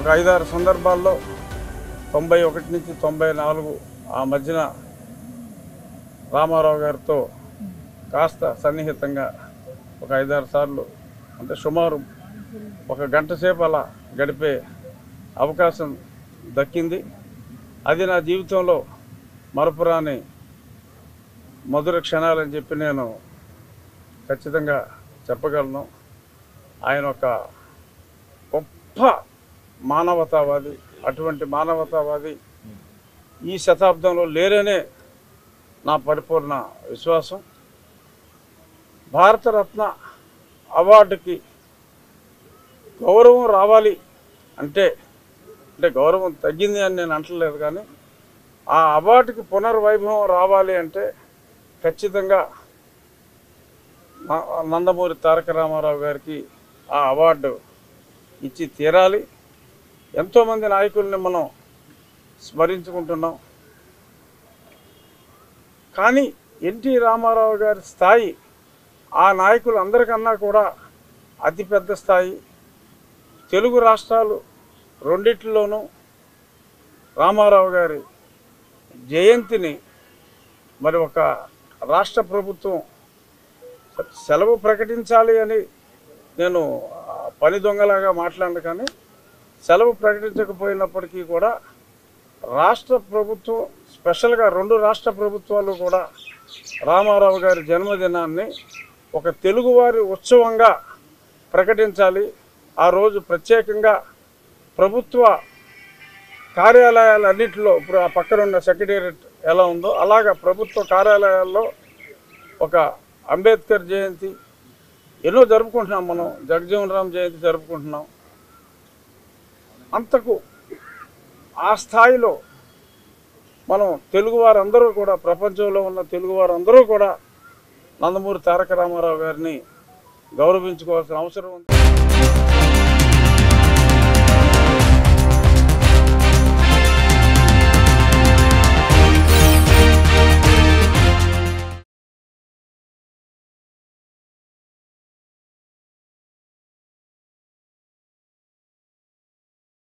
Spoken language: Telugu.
ఐదారు సందర్భాల్లో తొంభై ఒకటి నుంచి తొంభై నాలుగు ఆ మధ్యన రామారావు గారితో కాస్త సన్నిహితంగా ఒక ఐదారు సార్లు అంటే సుమారు ఒక గంట సేపు అలా గడిపే అవకాశం దక్కింది అది నా జీవితంలో మరపురాని మధుర క్షణాలని చెప్పి నేను ఖచ్చితంగా చెప్పగలను ఆయన ఒక గొప్ప మానవతావాది అటువంటి మానవతావాది ఈ శతాబ్దంలో లేరనే నా పరిపూర్ణ విశ్వాసం భారతరత్న అవార్డుకి గౌరవం రావాలి అంటే అంటే గౌరవం తగ్గింది అని నేను అంటలేదు కానీ ఆ అవార్డుకి పునర్వైభవం రావాలి అంటే ఖచ్చితంగా న- నందమూరి తారక రామారావు గారికి ఆ అవార్డు ఇచ్చి తీరాలి ఎంతోమంది నాయకుల్ని మనం స్మరించుకుంటున్నాం కానీ ఎన్టీ రామారావు గారి స్థాయి ఆ నాయకులు అందరికన్నా కూడా అతిపెద్ద స్థాయి తెలుగు రాష్ట్రాలు రెండిట్లోనూ రామారావు గారి జయంతిని మరి ఒక రాష్ట్ర ప్రభుత్వం సెలవు ప్రకటించాలి అని నేను ఆ, పని దొంగలాగా మాట్లాడను కానీ సెలవు ప్రకటించకపోయినప్పటికీ కూడా రాష్ట్ర ప్రభుత్వం స్పెషల్గా రెండు రాష్ట్ర ప్రభుత్వాలు కూడా రామారావు గారి జన్మదినాన్ని ఒక తెలుగువారి ఉత్సవంగా ప్రకటించాలి ఆ రోజు ప్రత్యేకంగా ప్రభుత్వ కార్యాలయాలన్నింటిలో ఇప్పుడు ఆ పక్కన ఉన్న సెక్రటేరియట్ ఎలా ఉందో అలాగా ప్రభుత్వ కార్యాలయాల్లో ఒక అంబేద్కర్ జయంతి ఎన్నో జరుపుకుంటున్నాం మనం జగజీవన్ రామ్ జయంతి జరుపుకుంటున్నాం అంతకు ఆ స్థాయిలో మనం తెలుగు వారందరూ కూడా ప్రపంచంలో ఉన్న తెలుగు వారందరూ కూడా నందమూరి తారక రామారావు గారిని గౌరవించుకోవాల్సిన అవసరం ఉంది